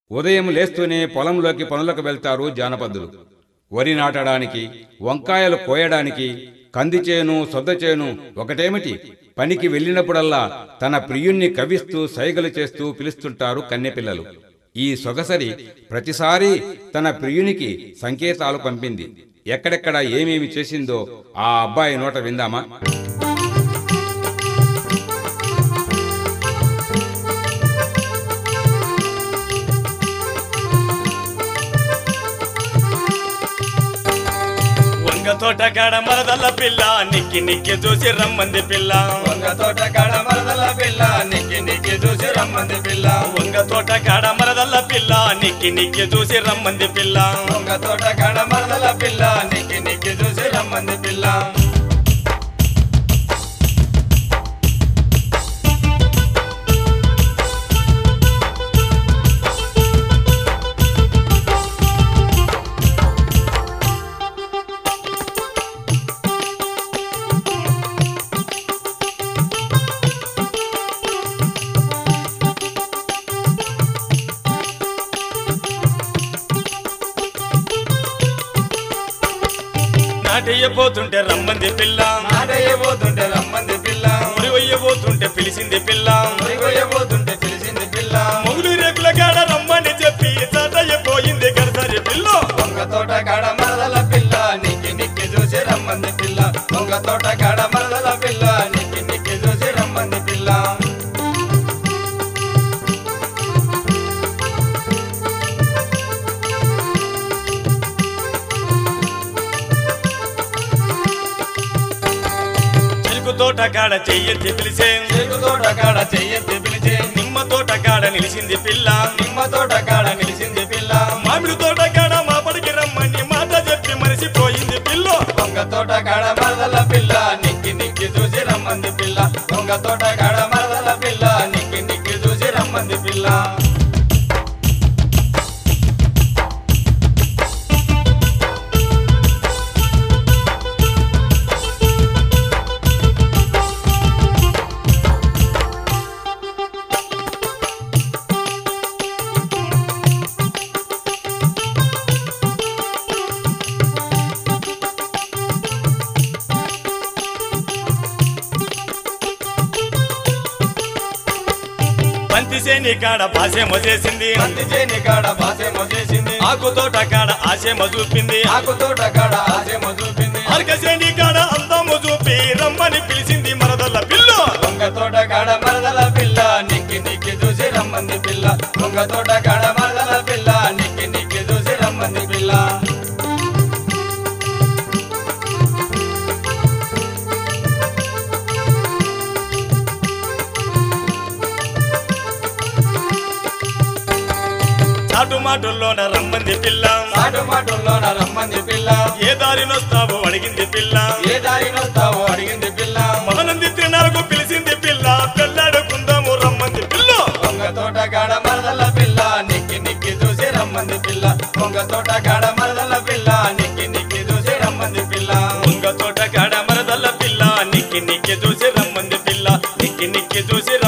ఉదయం లేస్తూనే పొలంలోకి పనులకు వెళ్తారు జానపదులు వరి నాటడానికి వంకాయలు కోయడానికి కంది చేను సొద్ద చేను ఒకటేమిటి పనికి వెళ్ళినప్పుడల్లా తన ప్రియుణ్ణి కవిస్తూ సైగలు చేస్తూ పిలుస్తుంటారు కన్నెపిల్లలు ఈ సొగసరి ప్రతిసారి తన ప్రియునికి సంకేతాలు పంపింది ఎక్కడెక్కడ ఏమేమి చేసిందో ఆ అబ్బాయి నోట విందామా వంగ తోట కాడ మరదల్ల పిల్ల నిక్కి నిక్కి చూసి రమ్మంది పిల్ల వంగ తోట కాడ మరదల పిల్ల నిక్కి నిక్కి చూసి రమ్మంది పిల్ల వంగ తోట కాడ మరదల్ల పిల్ల నిక్కి నిక్కి చూసి రమ్మంది పిల్ల వంగ తోట కాడ మరదల పిల్ల నిక్కి నిక్కి చూసి రమ్మంది పిల్ల నాటయ్యబోతుంటే రమ్మంది పిల్ల నాటయ్యబోతుంటే రమ్మంది పిల్ల మురివయ్యబోతుంటే పిలిచింది పిల్ల మురిగొయ్యబోతుంటే పిలిచింది పిల్ల మొగుడు రేకుల కాడ రమ్మని చెప్పి తాతయ్యపోయింది గడసరి పిల్ల వంగ తోట కాడ మరదల పిల్ల నిక్కి నిక్కి చూసి రమ్మంది పిల్ల వంగ తోట కాడ మరదల పిల్ల నిక్కి నిక్కి చూసి రమ్మంది పిల్ల చెరుకు తోట కాడ చెయ్యెత్తి పిలిచే చెరుకు తోట కాడ చెయ్యెత్తి పిలిచి నిమ్మ తోట కాడ నిలిచింది పిల్ల నిమ్మ తోట కాడ నిలిచింది పిల్ల మామిడి తోట కాడ మా పడికి రమ్మని మాట చెప్పి మరిసిపోయింది పిల్ల దొంగ తోట కాడ మరదల పిల్ల నిక్కి నిక్కి చూసి రమ్మంది పిల్ల దొంగ తోట కాడ మరదల పిల్ల నిక్కి నిక్కి చూసి రమ్మంది పిల్ల బంతి సేని కాడ పాసేమో చేసింది మంది చేని కాడ బాసేమో చేసింది ఆకు తోట కాడ ఆశేమో చూపింది ఆకు తోట కాడ ఆసేమో చూపింది అరక సేని కాడ అందము చూపి రమ్మని పిలిచింది మరదల్ల పిల్ల దొంగ తోట కాడ మరదల పిల్ల నిక్కి నిక్కి చూసి రమ్మంది పిల్ల దొంగ తోట కాడ మరదల పిల్ల నిక్కి నిక్కి చూసి రమ్మంది పిల్ల చాటు మాటల్లోన రమ్మంది పిల్ల మాటు మాటుల్లోన రమ్మంది పిల్ల ఏ దారినొస్తావో అడిగింది పిల్ల ఏ దారినొస్తావో అడిగింది పిల్ల మహనంది తిన్నారకు పిలిచింది పిల్ల పెళ్ళాడుకుందాము రమ్మంది పిల్ల దొంగ తోట కాడ మరదల పిల్ల నిక్కి నిక్కి చూసి రమ్మంది పిల్ల దొంగ తోట కాడ మరదల పిల్ల నిక్కి నిక్కి చూసి రమ్మంది పిల్ల ఉంగ తోట కాడ మరదల్ల పిల్ల నిక్కి నిక్కి చూసి రమ్మంది పిల్ల నిక్కి నిక్కి చూసి